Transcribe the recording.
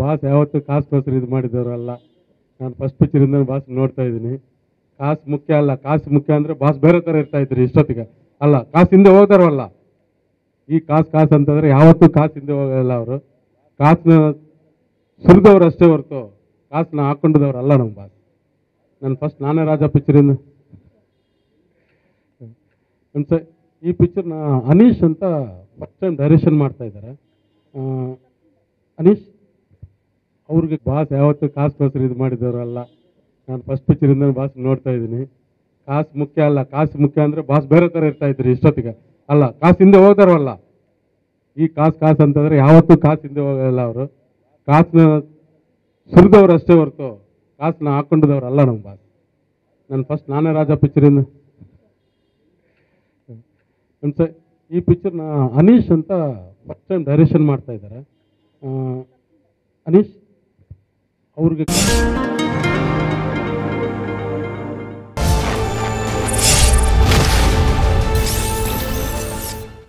boss ಯಾವತ್ತೂ ಕಾಸ್ಗೋಸ್ಕರ ಇದು ಮಾಡಿದವರಲ್ಲ ನಾನು ಫಸ್ಟ್ ಪಿಕ್ಚರಿಂದ ಬಾಸ್ ನೋಡ್ತಾ ಇದ್ದೀನಿ ಕಾಸು ಮುಖ್ಯ ಅಲ್ಲ ಕಾಸು ಮುಖ್ಯ ಅಂದರೆ ಬಾಸ್ ಬೇರೆ ಥರ ಇರ್ತಾ ಇದ್ರಿ ಇಷ್ಟೊತ್ತಿಗೆ ಅಲ್ಲ ಕಾಸು ಹಿಂದೆ ಹೋಗ್ತಾರಲ್ಲ ಈ ಕಾಸು ಕಾಸು ಅಂತಂದರೆ ಯಾವತ್ತೂ ಕಾಸು ಹಿಂದೆ ಹೋಗಲ್ಲ ಅವರು ಕಾಸನ್ನ ಸುರಿದವ್ರು ಅಷ್ಟೇ ಹೊರತು ಕಾಸನ್ನ ಹಾಕೊಂಡಿದವ್ರು ಅಲ್ಲ ನಮ್ಮ ಬಾಸ್ ನಾನು ಫಸ್ಟ್ ನಾನೇ ರಾಜ ಪಿಕ್ಚರಿಂದ ಅನ್ಸ ಈ ಪಿಕ್ಚರ್ನ ಅನೀಶ್ ಅಂತ ಫಸ್ಟ್ ಟೈಮ್ ಡೈರೆಕ್ಷನ್ ಮಾಡ್ತಾ ಇದ್ದಾರೆ ಆ, ಅನೀಶ್ ಅವ್ರಿಗೆ ಬಾಸ್ ಯಾವತ್ತೂ ಕಾಸ್ಗೋಸ್ಕರ ಇದು ಮಾಡಿದವರಲ್ಲ ನಾನು ಫಸ್ಟ್ ಪಿಕ್ಚರಿಂದ ಬಾಸ್ ನೋಡ್ತಾ ಇದ್ದೀನಿ ಕಾಸು ಮುಖ್ಯ ಅಲ್ಲ ಕಾಸು ಮುಖ್ಯ ಅಂದರೆ ಬಾಸ್ ಬೇರೆ ಥರ ಇರ್ತಾ ಇದ್ರಿ ಇಷ್ಟೊತ್ತಿಗೆ ಅಲ್ಲ ಕಾಸು ಹಿಂದೆ ಹೋಗ್ತಾರಲ್ಲ ಈ ಕಾಸು ಕಾಸು ಅಂತಂದರೆ ಯಾವತ್ತೂ ಕಾಸು ಹಿಂದೆ ಹೋಗಲ್ಲ ಅವರು ಕಾಸನ್ನ ಸುರಿದವ್ರು ಅಷ್ಟೇ ಹೊರತು ಕಾಸನ್ನ ಹಾಕೊಂಡಿದವ್ರು ಅಲ್ಲ ನಮ್ಮ ಬಾಸ್ ನಾನು ಫಸ್ಟ್ ನಾನೇ ರಾಜ ಪಿಕ್ಚರಿಂದ ಅನ್ಸ ಈ ಪಿಕ್ಚರ್ನ ಅನೀಶ್ ಅಂತ ಫಸ್ಟ್ ಟೈಮ್ ಡೈರೆಕ್ಷನ್ ಮಾಡ್ತಾ ಇದ್ದಾರೆ ಆ, ಅನೀಶ್ ಅವ್ರಿಗೆ